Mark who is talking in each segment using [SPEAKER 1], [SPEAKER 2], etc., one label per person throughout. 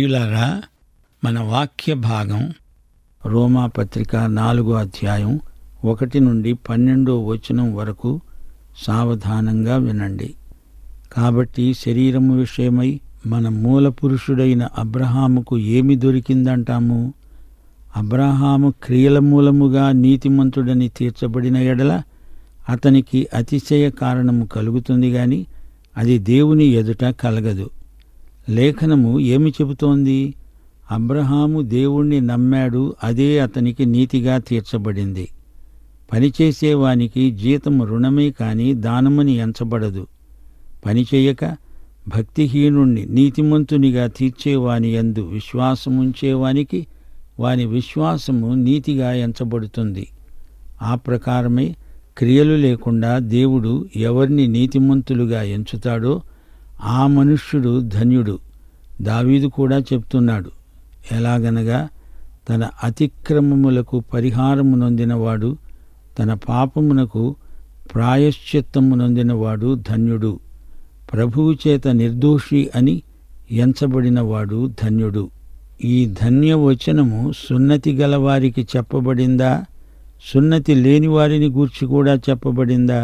[SPEAKER 1] ప్రియులారా మన వాక్య భాగం రోమా పత్రిక నాలుగో అధ్యాయం ఒకటి నుండి పన్నెండో వచనం వరకు సావధానంగా వినండి కాబట్టి శరీరము విషయమై మన మూల పురుషుడైన అబ్రహాముకు ఏమి దొరికిందంటాము అబ్రహాము క్రియల మూలముగా నీతిమంతుడని తీర్చబడిన ఎడల అతనికి అతిశయ కారణము కలుగుతుంది గాని అది దేవుని ఎదుట కలగదు లేఖనము ఏమి చెబుతోంది అబ్రహాము దేవుణ్ణి నమ్మాడు అదే అతనికి నీతిగా తీర్చబడింది పనిచేసేవానికి జీతము రుణమే కాని దానమని ఎంచబడదు పనిచేయక భక్తిహీనుణ్ణి నీతిమంతునిగా తీర్చేవాని యందు విశ్వాసముంచేవానికి వాని విశ్వాసము నీతిగా ఎంచబడుతుంది ఆ ప్రకారమే క్రియలు లేకుండా దేవుడు ఎవరిని నీతిమంతులుగా ఎంచుతాడో ఆ మనుష్యుడు ధన్యుడు దావీదు కూడా చెప్తున్నాడు ఎలాగనగా తన అతిక్రమములకు పరిహారము నొందినవాడు తన పాపమునకు ప్రాయశ్చిత్తము నొందినవాడు ధన్యుడు ప్రభువు చేత నిర్దోషి అని ఎంచబడినవాడు ధన్యుడు ఈ ధన్య వచనము సున్నతి గలవారికి చెప్పబడిందా సున్నతి లేని వారిని గూర్చి కూడా చెప్పబడిందా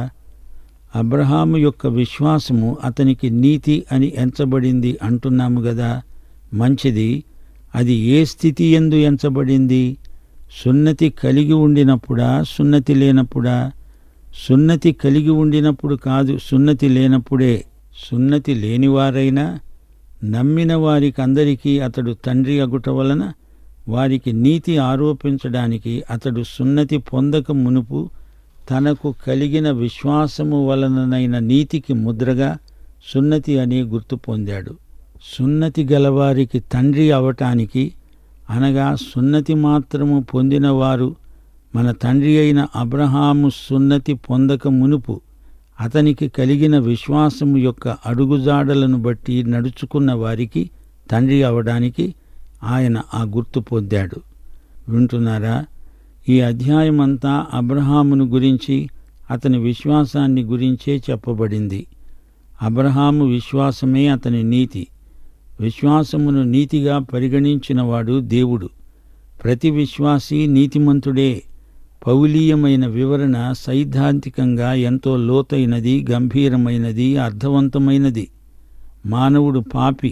[SPEAKER 1] అబ్రహాము యొక్క విశ్వాసము అతనికి నీతి అని ఎంచబడింది అంటున్నాము గదా మంచిది అది ఏ స్థితి ఎందు ఎంచబడింది సున్నతి కలిగి ఉండినప్పుడా సున్నతి లేనప్పుడా సున్నతి కలిగి ఉండినప్పుడు కాదు సున్నతి లేనప్పుడే సున్నతి లేనివారైనా నమ్మిన వారికందరికీ అతడు తండ్రి అగుట వలన వారికి నీతి ఆరోపించడానికి అతడు సున్నతి పొందక మునుపు తనకు కలిగిన విశ్వాసము వలననైన నీతికి ముద్రగా సున్నతి అనే గుర్తు పొందాడు సున్నతి గలవారికి తండ్రి అవటానికి అనగా సున్నతి మాత్రము పొందినవారు మన తండ్రి అయిన అబ్రహాము సున్నతి పొందక మునుపు అతనికి కలిగిన విశ్వాసము యొక్క అడుగుజాడలను బట్టి నడుచుకున్న వారికి తండ్రి అవడానికి ఆయన ఆ గుర్తు పొందాడు వింటున్నారా ఈ అధ్యాయమంతా అబ్రహామును గురించి అతని విశ్వాసాన్ని గురించే చెప్పబడింది అబ్రహాము విశ్వాసమే అతని నీతి విశ్వాసమును నీతిగా పరిగణించినవాడు దేవుడు ప్రతి విశ్వాసీ నీతిమంతుడే పౌలీయమైన వివరణ సైద్ధాంతికంగా ఎంతో లోతైనది గంభీరమైనది అర్థవంతమైనది మానవుడు పాపి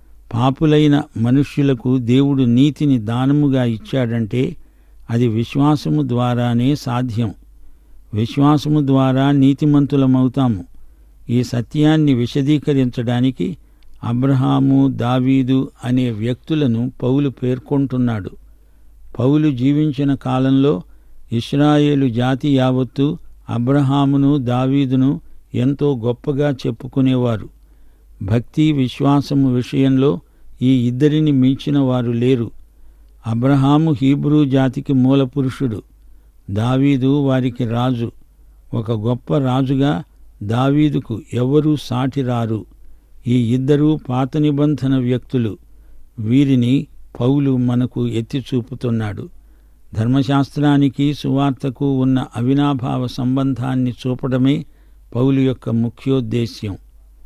[SPEAKER 1] పాపులైన మనుష్యులకు దేవుడు నీతిని దానముగా ఇచ్చాడంటే అది విశ్వాసము ద్వారానే సాధ్యం విశ్వాసము ద్వారా నీతిమంతులమవుతాము ఈ సత్యాన్ని విశదీకరించడానికి అబ్రహాము దావీదు అనే వ్యక్తులను పౌలు పేర్కొంటున్నాడు పౌలు జీవించిన కాలంలో ఇస్రాయేలు జాతి యావత్తు అబ్రహామును దావీదును ఎంతో గొప్పగా చెప్పుకునేవారు భక్తి విశ్వాసము విషయంలో ఈ ఇద్దరిని మించిన వారు లేరు అబ్రహాము హీబ్రూ జాతికి మూలపురుషుడు దావీదు వారికి రాజు ఒక గొప్ప రాజుగా దావీదుకు ఎవరూ సాటి రారు ఈ ఇద్దరూ పాత నిబంధన వ్యక్తులు వీరిని పౌలు మనకు ఎత్తి చూపుతున్నాడు ధర్మశాస్త్రానికి సువార్తకు ఉన్న అవినాభావ సంబంధాన్ని చూపడమే పౌలు యొక్క ముఖ్యోద్దేశ్యం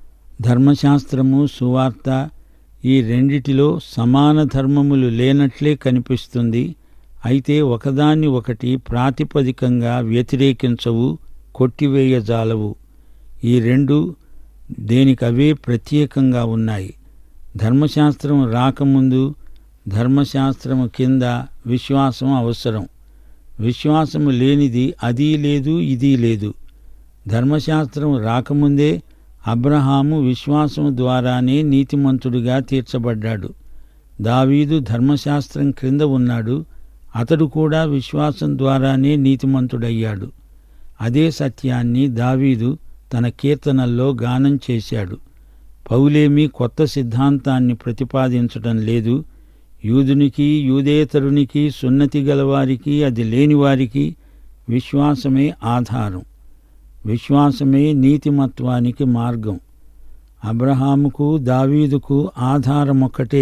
[SPEAKER 1] ధర్మశాస్త్రము సువార్త ఈ రెండిటిలో సమాన ధర్మములు లేనట్లే కనిపిస్తుంది అయితే ఒకదాన్ని ఒకటి ప్రాతిపదికంగా వ్యతిరేకించవు కొట్టివేయజాలవు ఈ రెండు దేనికవే ప్రత్యేకంగా ఉన్నాయి ధర్మశాస్త్రం రాకముందు ధర్మశాస్త్రము కింద విశ్వాసం అవసరం విశ్వాసము లేనిది అది లేదు ఇది లేదు ధర్మశాస్త్రం రాకముందే అబ్రహాము విశ్వాసం ద్వారానే నీతిమంతుడిగా తీర్చబడ్డాడు దావీదు ధర్మశాస్త్రం క్రింద ఉన్నాడు అతడు కూడా విశ్వాసం ద్వారానే నీతిమంతుడయ్యాడు అదే సత్యాన్ని దావీదు తన కీర్తనల్లో గానం చేశాడు పౌలేమీ కొత్త సిద్ధాంతాన్ని ప్రతిపాదించటం లేదు యూదునికి యూదేతరునికి సున్నతి గలవారికి అది లేనివారికి విశ్వాసమే ఆధారం విశ్వాసమే నీతిమత్వానికి మార్గం అబ్రహాముకు దావీదుకు ఆధారమొక్కటే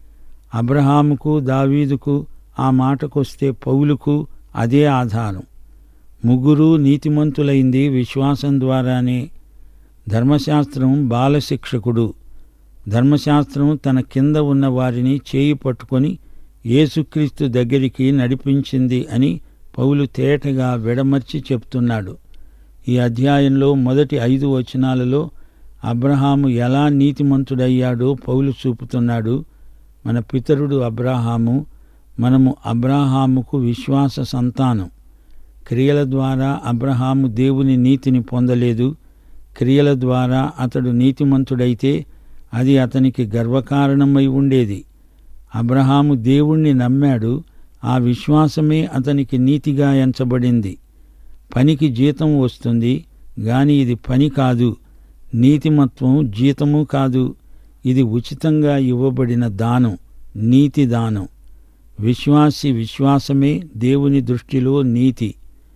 [SPEAKER 1] అబ్రహాముకు దావీదుకు ఆ మాటకొస్తే పౌలుకు అదే ఆధారం ముగ్గురు నీతిమంతులైంది విశ్వాసం ద్వారానే ధర్మశాస్త్రం బాలశిక్షకుడు ధర్మశాస్త్రం తన కింద ఉన్న వారిని చేయి పట్టుకొని యేసుక్రీస్తు దగ్గరికి నడిపించింది అని పౌలు తేటగా విడమర్చి చెప్తున్నాడు ఈ అధ్యాయంలో మొదటి ఐదు వచనాలలో అబ్రహాము ఎలా నీతిమంతుడయ్యాడో పౌలు చూపుతున్నాడు మన పితరుడు అబ్రహాము మనము అబ్రహాముకు విశ్వాస సంతానం క్రియల ద్వారా అబ్రహాము దేవుని నీతిని పొందలేదు క్రియల ద్వారా అతడు నీతిమంతుడైతే అది అతనికి గర్వకారణమై ఉండేది అబ్రహాము దేవుణ్ణి నమ్మాడు ఆ విశ్వాసమే అతనికి నీతిగా ఎంచబడింది పనికి జీతం వస్తుంది గాని ఇది పని కాదు నీతిమత్వం జీతము కాదు ఇది ఉచితంగా ఇవ్వబడిన దానం నీతి దానం విశ్వాసి విశ్వాసమే దేవుని దృష్టిలో నీతి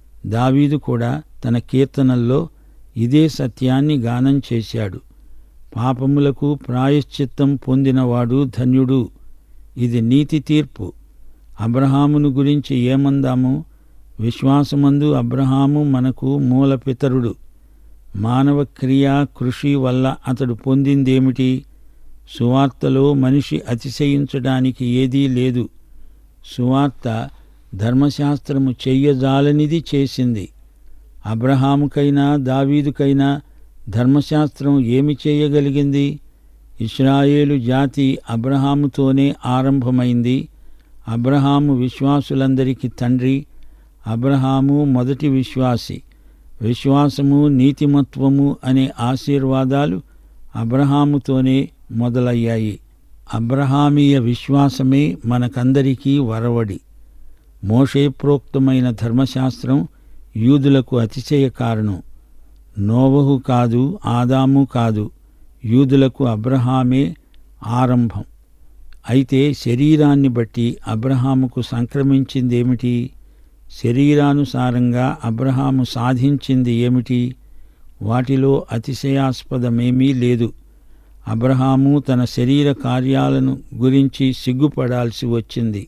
[SPEAKER 1] దావీదు కూడా తన కీర్తనల్లో ఇదే సత్యాన్ని గానం చేశాడు పాపములకు ప్రాయశ్చిత్తం పొందినవాడు ధన్యుడు ఇది నీతి తీర్పు అబ్రహామును గురించి ఏమందాము విశ్వాసమందు అబ్రహాము మనకు మూలపితరుడు మానవ క్రియా కృషి వల్ల అతడు పొందిందేమిటి సువార్తలో మనిషి అతిశయించడానికి ఏదీ లేదు సువార్త ధర్మశాస్త్రము చెయ్యజాలనిది చేసింది అబ్రహాముకైనా దావీదుకైనా ధర్మశాస్త్రం ఏమి చేయగలిగింది ఇస్రాయేలు జాతి అబ్రహాముతోనే ఆరంభమైంది అబ్రహాము విశ్వాసులందరికీ తండ్రి అబ్రహాము మొదటి విశ్వాసి విశ్వాసము నీతిమత్వము అనే ఆశీర్వాదాలు అబ్రహాముతోనే మొదలయ్యాయి అబ్రహామీయ విశ్వాసమే మనకందరికీ వరవడి మోషే ప్రోక్తమైన ధర్మశాస్త్రం యూదులకు అతిశయ కారణం నోవహు కాదు ఆదాము కాదు యూదులకు అబ్రహామే ఆరంభం అయితే శరీరాన్ని బట్టి అబ్రహాముకు సంక్రమించిందేమిటి శరీరానుసారంగా అబ్రహాము సాధించింది ఏమిటి వాటిలో అతిశయాస్పదమేమీ లేదు అబ్రహాము తన శరీర కార్యాలను గురించి సిగ్గుపడాల్సి వచ్చింది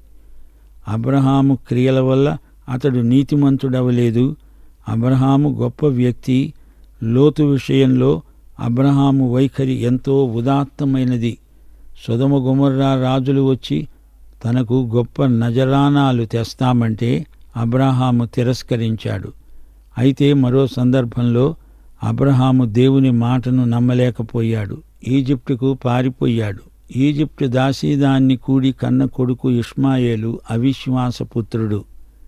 [SPEAKER 1] అబ్రహాము క్రియల వల్ల అతడు నీతిమంతుడవలేదు అబ్రహాము గొప్ప వ్యక్తి లోతు విషయంలో అబ్రహాము వైఖరి ఎంతో ఉదాత్తమైనది సుధమ గుమర్రా రాజులు వచ్చి తనకు గొప్ప నజరానాలు తెస్తామంటే అబ్రహాము తిరస్కరించాడు అయితే మరో సందర్భంలో అబ్రహాము దేవుని మాటను నమ్మలేకపోయాడు ఈజిప్టుకు పారిపోయాడు ఈజిప్టు దాసీదాన్ని కూడి కన్న కొడుకు ఇష్మాయేలు అవిశ్వాసపుత్రుడు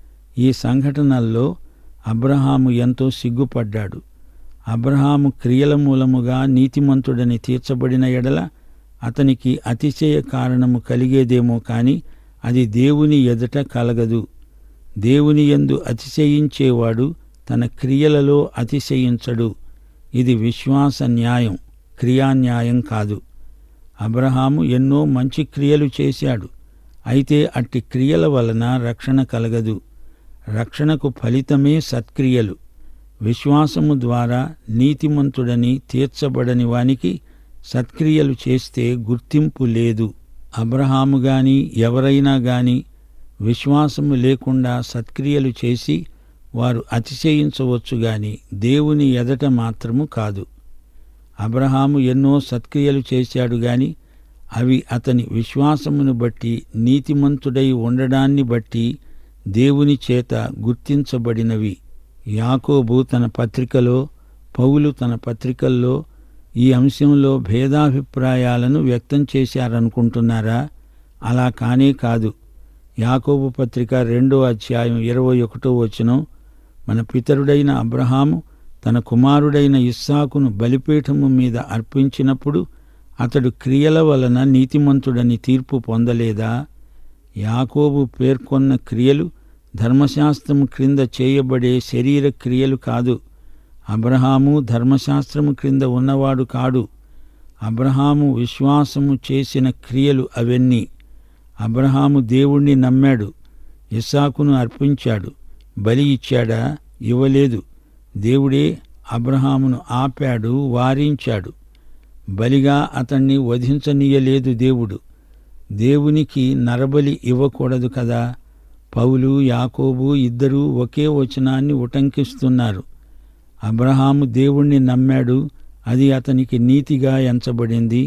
[SPEAKER 1] ఈ సంఘటనల్లో అబ్రహాము ఎంతో సిగ్గుపడ్డాడు అబ్రహాము క్రియల మూలముగా నీతిమంతుడని తీర్చబడిన ఎడల అతనికి అతిశయ కారణము కలిగేదేమో కాని అది దేవుని ఎదుట కలగదు దేవుని యందు అతిశయించేవాడు తన క్రియలలో అతిశయించడు ఇది విశ్వాస న్యాయం క్రియాన్యాయం కాదు అబ్రహాము ఎన్నో మంచి క్రియలు చేశాడు అయితే అట్టి క్రియల వలన రక్షణ కలగదు రక్షణకు ఫలితమే సత్క్రియలు విశ్వాసము ద్వారా నీతిమంతుడని తీర్చబడని వానికి సత్క్రియలు చేస్తే గుర్తింపు లేదు అబ్రహాము గాని ఎవరైనా గాని విశ్వాసము లేకుండా సత్క్రియలు చేసి వారు అతిశయించవచ్చు గాని దేవుని ఎదట మాత్రము కాదు అబ్రహాము ఎన్నో సత్క్రియలు చేశాడు గాని అవి అతని విశ్వాసమును బట్టి నీతిమంతుడై ఉండడాన్ని బట్టి దేవుని చేత గుర్తించబడినవి యాకోబు తన పత్రికలో పౌలు తన పత్రికల్లో ఈ అంశంలో భేదాభిప్రాయాలను వ్యక్తం చేశారనుకుంటున్నారా అలా కానే కాదు యాకోబు పత్రిక రెండో అధ్యాయం ఇరవై ఒకటో వచనం మన పితరుడైన అబ్రహాము తన కుమారుడైన ఇస్సాకును బలిపీఠము మీద అర్పించినప్పుడు అతడు క్రియల వలన నీతిమంతుడని తీర్పు పొందలేదా యాకోబు పేర్కొన్న క్రియలు ధర్మశాస్త్రము క్రింద చేయబడే శరీర క్రియలు కాదు అబ్రహాము ధర్మశాస్త్రము క్రింద ఉన్నవాడు కాడు అబ్రహాము విశ్వాసము చేసిన క్రియలు అవన్నీ అబ్రహాము దేవుణ్ణి నమ్మాడు ఇస్సాకును అర్పించాడు బలి ఇచ్చాడా ఇవ్వలేదు దేవుడే అబ్రహామును ఆపాడు వారించాడు బలిగా అతన్ని వధించనీయలేదు దేవుడు దేవునికి నరబలి ఇవ్వకూడదు కదా పౌలు యాకోబు ఇద్దరూ ఒకే వచనాన్ని ఉటంకిస్తున్నారు అబ్రహాము దేవుణ్ణి నమ్మాడు అది అతనికి నీతిగా ఎంచబడింది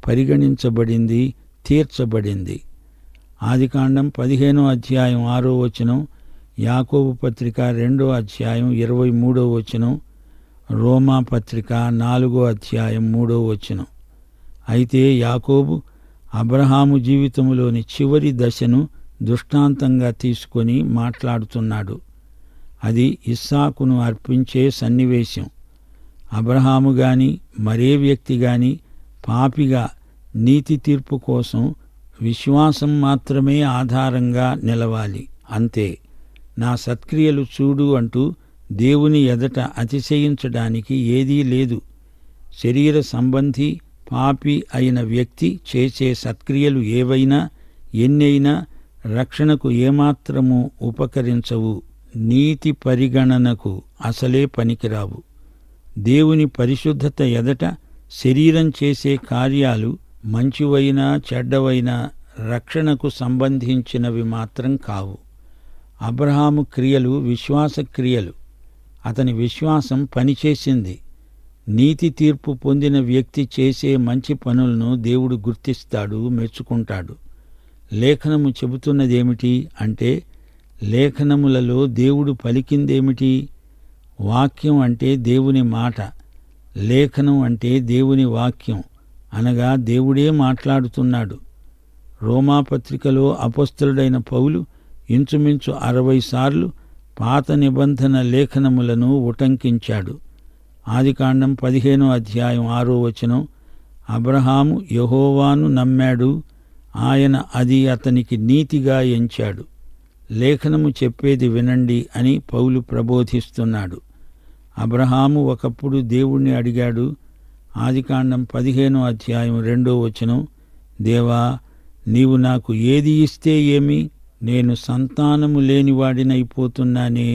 [SPEAKER 1] పరిగణించబడింది తీర్చబడింది ఆదికాండం పదిహేనో అధ్యాయం ఆరో వచనం యాకోబు పత్రిక రెండో అధ్యాయం ఇరవై మూడో వచనం రోమా పత్రిక నాలుగో అధ్యాయం మూడో వచనం అయితే యాకోబు అబ్రహాము జీవితంలోని చివరి దశను దృష్టాంతంగా తీసుకొని మాట్లాడుతున్నాడు అది ఇస్సాకును అర్పించే సన్నివేశం అబ్రహాము గాని మరే వ్యక్తి గాని పాపిగా నీతి తీర్పు కోసం విశ్వాసం మాత్రమే ఆధారంగా నిలవాలి అంతే నా సత్క్రియలు చూడు అంటూ దేవుని ఎదట అతిశయించడానికి ఏదీ లేదు శరీర సంబంధి పాపి అయిన వ్యక్తి చేసే సత్క్రియలు ఏవైనా ఎన్నైనా రక్షణకు ఏమాత్రము ఉపకరించవు నీతి పరిగణనకు అసలే పనికిరావు దేవుని పరిశుద్ధత ఎదట శరీరం చేసే కార్యాలు మంచివైనా చెడ్డవైనా రక్షణకు సంబంధించినవి మాత్రం కావు అబ్రహాము క్రియలు విశ్వాస క్రియలు అతని విశ్వాసం పనిచేసింది నీతి తీర్పు పొందిన వ్యక్తి చేసే మంచి పనులను దేవుడు గుర్తిస్తాడు మెచ్చుకుంటాడు లేఖనము చెబుతున్నదేమిటి అంటే లేఖనములలో దేవుడు పలికిందేమిటి వాక్యం అంటే దేవుని మాట లేఖనం అంటే దేవుని వాక్యం అనగా దేవుడే మాట్లాడుతున్నాడు రోమాపత్రికలో అపస్తులుడైన పౌలు ఇంచుమించు అరవై సార్లు పాత నిబంధన లేఖనములను ఉటంకించాడు ఆదికాండం పదిహేనో అధ్యాయం ఆరో వచనం అబ్రహాము యహోవాను నమ్మాడు ఆయన అది అతనికి నీతిగా ఎంచాడు లేఖనము చెప్పేది వినండి అని పౌలు ప్రబోధిస్తున్నాడు అబ్రహాము ఒకప్పుడు దేవుణ్ణి అడిగాడు ఆదికాండం పదిహేనో అధ్యాయం రెండో వచనం దేవా నీవు నాకు ఏది ఇస్తే ఏమి నేను సంతానము లేనివాడినైపోతున్నానే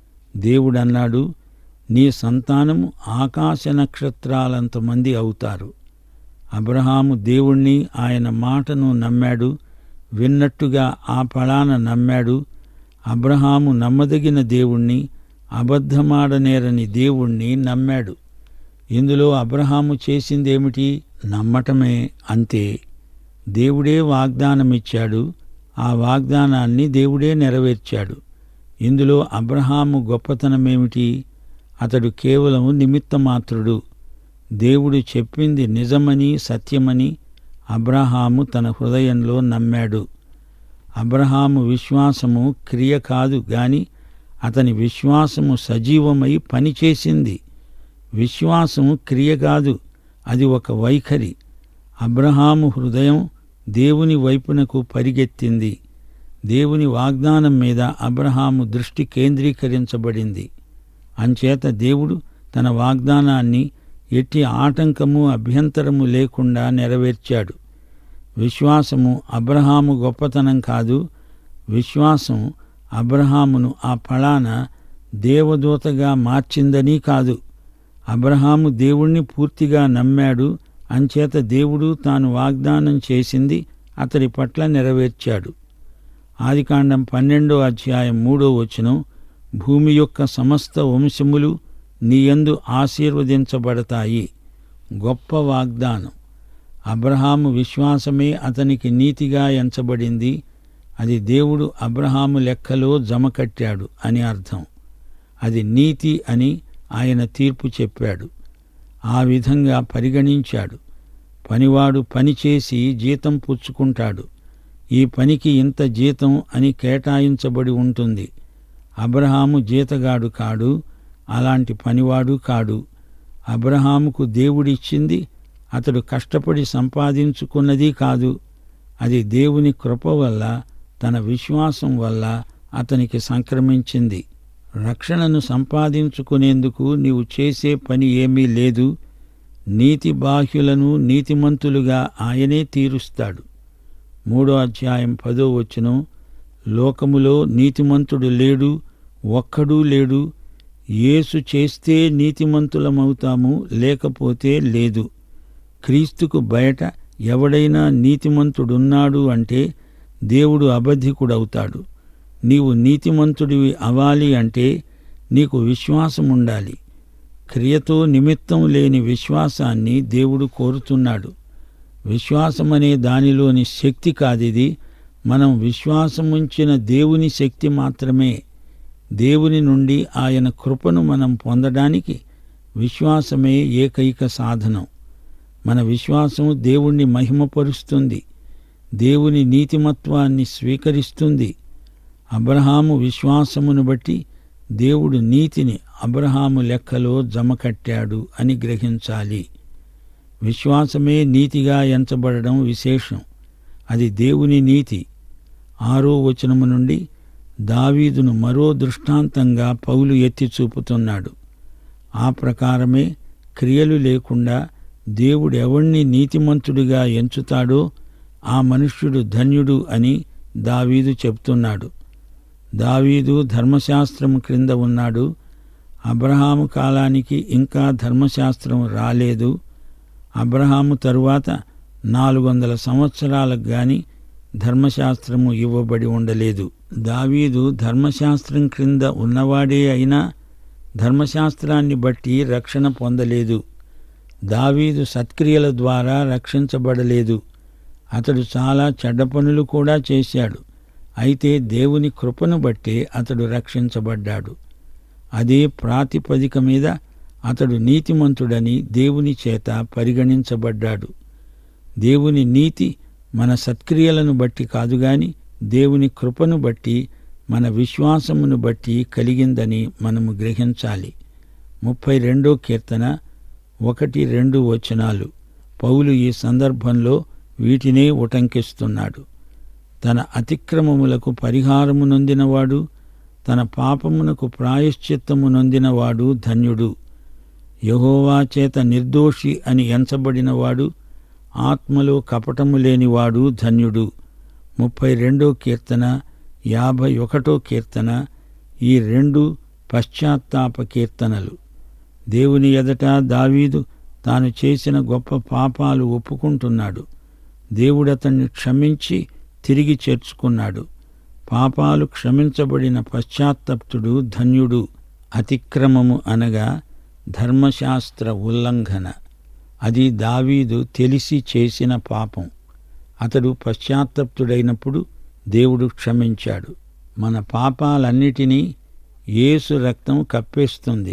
[SPEAKER 1] దేవుడన్నాడు నీ సంతానము ఆకాశ నక్షత్రాలంతమంది అవుతారు అబ్రహాము దేవుణ్ణి ఆయన మాటను నమ్మాడు విన్నట్టుగా ఆ ఫలాన నమ్మాడు అబ్రహాము నమ్మదగిన దేవుణ్ణి అబద్ధమాడనేరని దేవుణ్ణి నమ్మాడు ఇందులో అబ్రహాము చేసిందేమిటి నమ్మటమే అంతే దేవుడే వాగ్దానమిచ్చాడు ఆ వాగ్దానాన్ని దేవుడే నెరవేర్చాడు ఇందులో అబ్రహాము గొప్పతనమేమిటి అతడు కేవలం నిమిత్తమాత్రుడు దేవుడు చెప్పింది నిజమని సత్యమని అబ్రహాము తన హృదయంలో నమ్మాడు అబ్రహాము విశ్వాసము క్రియ కాదు గాని అతని విశ్వాసము సజీవమై పనిచేసింది విశ్వాసము క్రియ కాదు అది ఒక వైఖరి అబ్రహాము హృదయం దేవుని వైపునకు పరిగెత్తింది దేవుని వాగ్దానం మీద అబ్రహాము దృష్టి కేంద్రీకరించబడింది అంచేత దేవుడు తన వాగ్దానాన్ని ఎట్టి ఆటంకము అభ్యంతరము లేకుండా నెరవేర్చాడు విశ్వాసము అబ్రహాము గొప్పతనం కాదు విశ్వాసం అబ్రహామును ఆ ఫలాన దేవదూతగా మార్చిందని కాదు అబ్రహాము దేవుణ్ణి పూర్తిగా నమ్మాడు అంచేత దేవుడు తాను వాగ్దానం చేసింది అతడి పట్ల నెరవేర్చాడు ఆదికాండం పన్నెండో అధ్యాయం మూడో వచనం భూమి యొక్క సమస్త వంశములు నీయందు ఆశీర్వదించబడతాయి గొప్ప వాగ్దానం అబ్రహాము విశ్వాసమే అతనికి నీతిగా ఎంచబడింది అది దేవుడు అబ్రహాము లెక్కలో జమకట్టాడు అని అర్థం అది నీతి అని ఆయన తీర్పు చెప్పాడు ఆ విధంగా పరిగణించాడు పనివాడు పనిచేసి జీతం పుచ్చుకుంటాడు ఈ పనికి ఇంత జీతం అని కేటాయించబడి ఉంటుంది అబ్రహాము జీతగాడు కాడు అలాంటి పనివాడు కాడు అబ్రహాముకు దేవుడిచ్చింది అతడు కష్టపడి సంపాదించుకున్నది కాదు అది దేవుని కృప వల్ల తన విశ్వాసం వల్ల అతనికి సంక్రమించింది రక్షణను సంపాదించుకునేందుకు నీవు చేసే పని ఏమీ లేదు నీతి బాహ్యులను నీతిమంతులుగా ఆయనే తీరుస్తాడు మూడో అధ్యాయం పదో వచనం లోకములో నీతిమంతుడు లేడు ఒక్కడూ లేడు యేసు చేస్తే నీతిమంతులమవుతాము లేకపోతే లేదు క్రీస్తుకు బయట ఎవడైనా నీతిమంతుడున్నాడు అంటే దేవుడు అబద్ధికుడవుతాడు నీవు నీతిమంతుడివి అవ్వాలి అంటే నీకు విశ్వాసం ఉండాలి క్రియతో నిమిత్తం లేని విశ్వాసాన్ని దేవుడు కోరుతున్నాడు విశ్వాసం అనే దానిలోని శక్తి కాదిది మనం విశ్వాసముంచిన దేవుని శక్తి మాత్రమే దేవుని నుండి ఆయన కృపను మనం పొందడానికి విశ్వాసమే ఏకైక సాధనం మన విశ్వాసం దేవుణ్ణి మహిమపరుస్తుంది దేవుని నీతిమత్వాన్ని స్వీకరిస్తుంది అబ్రహాము విశ్వాసమును బట్టి దేవుడు నీతిని అబ్రహాము లెక్కలో జమకట్టాడు అని గ్రహించాలి విశ్వాసమే నీతిగా ఎంచబడడం విశేషం అది దేవుని నీతి ఆరో వచనము నుండి దావీదును మరో దృష్టాంతంగా పౌలు ఎత్తి చూపుతున్నాడు ఆ ప్రకారమే క్రియలు లేకుండా దేవుడు ఎవణ్ణి నీతిమంతుడిగా ఎంచుతాడో ఆ మనుష్యుడు ధన్యుడు అని దావీదు చెప్తున్నాడు దావీదు ధర్మశాస్త్రము క్రింద ఉన్నాడు అబ్రహాము కాలానికి ఇంకా ధర్మశాస్త్రం రాలేదు అబ్రహాము తరువాత నాలుగు వందల సంవత్సరాలకు గాని ధర్మశాస్త్రము ఇవ్వబడి ఉండలేదు దావీదు ధర్మశాస్త్రం క్రింద ఉన్నవాడే అయినా ధర్మశాస్త్రాన్ని బట్టి రక్షణ పొందలేదు దావీదు సత్క్రియల ద్వారా రక్షించబడలేదు అతడు చాలా చెడ్డ పనులు కూడా చేశాడు అయితే దేవుని కృపను బట్టే అతడు రక్షించబడ్డాడు అదే ప్రాతిపదిక మీద అతడు నీతిమంతుడని దేవుని చేత పరిగణించబడ్డాడు దేవుని నీతి మన సత్క్రియలను బట్టి కాదుగాని దేవుని కృపను బట్టి మన విశ్వాసమును బట్టి కలిగిందని మనము గ్రహించాలి ముప్పై రెండో కీర్తన ఒకటి రెండు వచనాలు పౌలు ఈ సందర్భంలో వీటినే ఉటంకిస్తున్నాడు తన అతిక్రమములకు పరిహారము నొందినవాడు తన పాపమునకు ప్రాయశ్చిత్తము నొందినవాడు ధన్యుడు యహోవా చేత నిర్దోషి అని ఎంచబడినవాడు ఆత్మలో కపటము లేనివాడు ధన్యుడు ముప్పై రెండో కీర్తన యాభై ఒకటో కీర్తన ఈ రెండు పశ్చాత్తాప కీర్తనలు దేవుని ఎదట దావీదు తాను చేసిన గొప్ప పాపాలు ఒప్పుకుంటున్నాడు దేవుడతన్ని క్షమించి తిరిగి చేర్చుకున్నాడు పాపాలు క్షమించబడిన పశ్చాత్తప్తుడు ధన్యుడు అతిక్రమము అనగా ధర్మశాస్త్ర ఉల్లంఘన అది దావీదు తెలిసి చేసిన పాపం అతడు పశ్చాత్తప్తుడైనప్పుడు దేవుడు క్షమించాడు మన పాపాలన్నిటినీ యేసు రక్తం కప్పేస్తుంది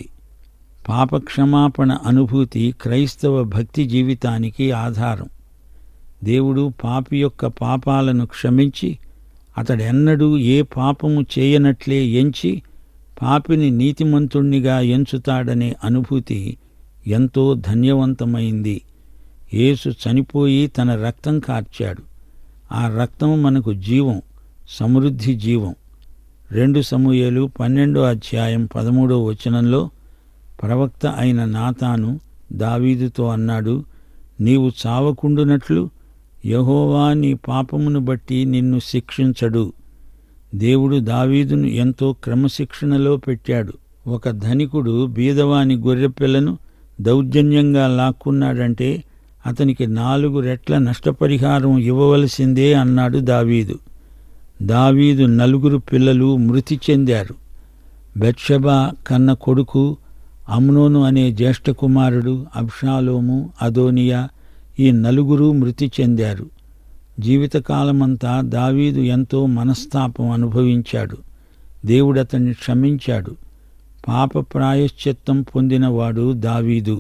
[SPEAKER 1] పాపక్షమాపణ అనుభూతి క్రైస్తవ భక్తి జీవితానికి ఆధారం దేవుడు పాపి యొక్క పాపాలను క్షమించి అతడెన్నడూ ఏ పాపము చేయనట్లే ఎంచి పాపిని నీతిమంతుణ్ణిగా ఎంచుతాడనే అనుభూతి ఎంతో ధన్యవంతమైంది యేసు చనిపోయి తన రక్తం కార్చాడు ఆ రక్తం మనకు జీవం సమృద్ధి జీవం రెండు సమూయేలు పన్నెండో అధ్యాయం పదమూడో వచనంలో ప్రవక్త అయిన నాతాను దావీదుతో అన్నాడు నీవు చావకుండునట్లు యహోవా నీ పాపమును బట్టి నిన్ను శిక్షించడు దేవుడు దావీదును ఎంతో క్రమశిక్షణలో పెట్టాడు ఒక ధనికుడు బీదవాని గొర్రెపిల్లను దౌర్జన్యంగా లాక్కున్నాడంటే అతనికి నాలుగు రెట్ల నష్టపరిహారం ఇవ్వవలసిందే అన్నాడు దావీదు దావీదు నలుగురు పిల్లలు మృతి చెందారు బెత్షబా కన్న కొడుకు అమ్నోను అనే జ్యేష్ఠ కుమారుడు అబ్షాలోము అదోనియా ఈ నలుగురు మృతి చెందారు జీవితకాలమంతా దావీదు ఎంతో మనస్తాపం అనుభవించాడు దేవుడతన్ని క్షమించాడు పాప ప్రాయశ్చిత్తం పొందినవాడు దావీదు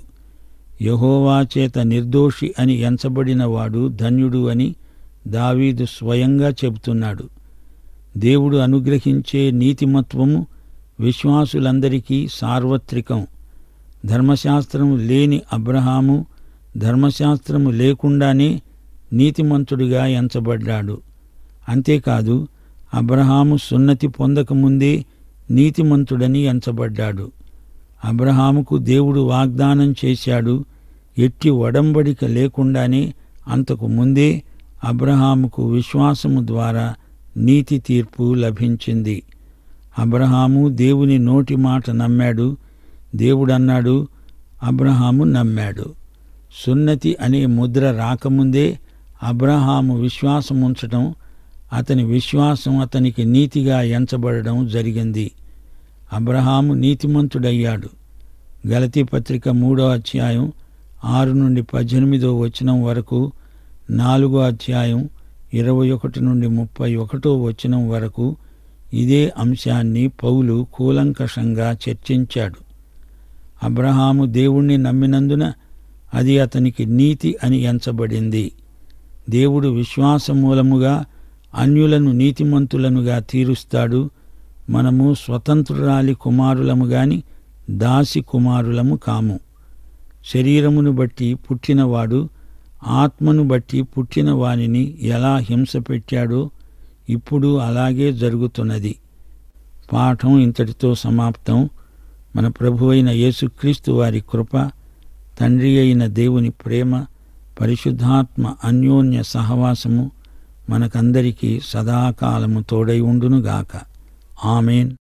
[SPEAKER 1] యహోవా చేత నిర్దోషి అని ఎంచబడినవాడు ధన్యుడు అని దావీదు స్వయంగా చెబుతున్నాడు దేవుడు అనుగ్రహించే నీతిమత్వము విశ్వాసులందరికీ సార్వత్రికం ధర్మశాస్త్రము లేని అబ్రహాము ధర్మశాస్త్రము లేకుండానే నీతిమంతుడిగా ఎంచబడ్డాడు అంతేకాదు అబ్రహాము సున్నతి పొందకముందే నీతిమంతుడని ఎంచబడ్డాడు అబ్రహాముకు దేవుడు వాగ్దానం చేశాడు ఎట్టి ఒడంబడిక లేకుండానే అంతకు ముందే అబ్రహాముకు విశ్వాసము ద్వారా నీతి తీర్పు లభించింది అబ్రహాము దేవుని నోటి మాట నమ్మాడు దేవుడన్నాడు అబ్రహాము నమ్మాడు సున్నతి అనే ముద్ర రాకముందే అబ్రహాము విశ్వాసం ఉంచటం అతని విశ్వాసం అతనికి నీతిగా ఎంచబడడం జరిగింది అబ్రహాము నీతిమంతుడయ్యాడు గలతీ పత్రిక మూడో అధ్యాయం ఆరు నుండి పద్దెనిమిదో వచనం వరకు నాలుగో అధ్యాయం ఇరవై ఒకటి నుండి ముప్పై ఒకటో వచనం వరకు ఇదే అంశాన్ని పౌలు కూలంకషంగా చర్చించాడు అబ్రహాము దేవుణ్ణి నమ్మినందున అది అతనికి నీతి అని ఎంచబడింది దేవుడు విశ్వాసమూలముగా అన్యులను నీతిమంతులనుగా తీరుస్తాడు మనము స్వతంత్రురాలి కుమారులము గాని దాసి కుమారులము కాము శరీరమును బట్టి పుట్టినవాడు ఆత్మను బట్టి పుట్టిన వానిని ఎలా హింస పెట్టాడో ఇప్పుడు అలాగే జరుగుతున్నది పాఠం ఇంతటితో సమాప్తం మన ప్రభువైన యేసుక్రీస్తు వారి కృప తండ్రి అయిన దేవుని ప్రేమ పరిశుద్ధాత్మ అన్యోన్య సహవాసము మనకందరికీ సదాకాలము తోడై ఉండునుగాక ఆమెన్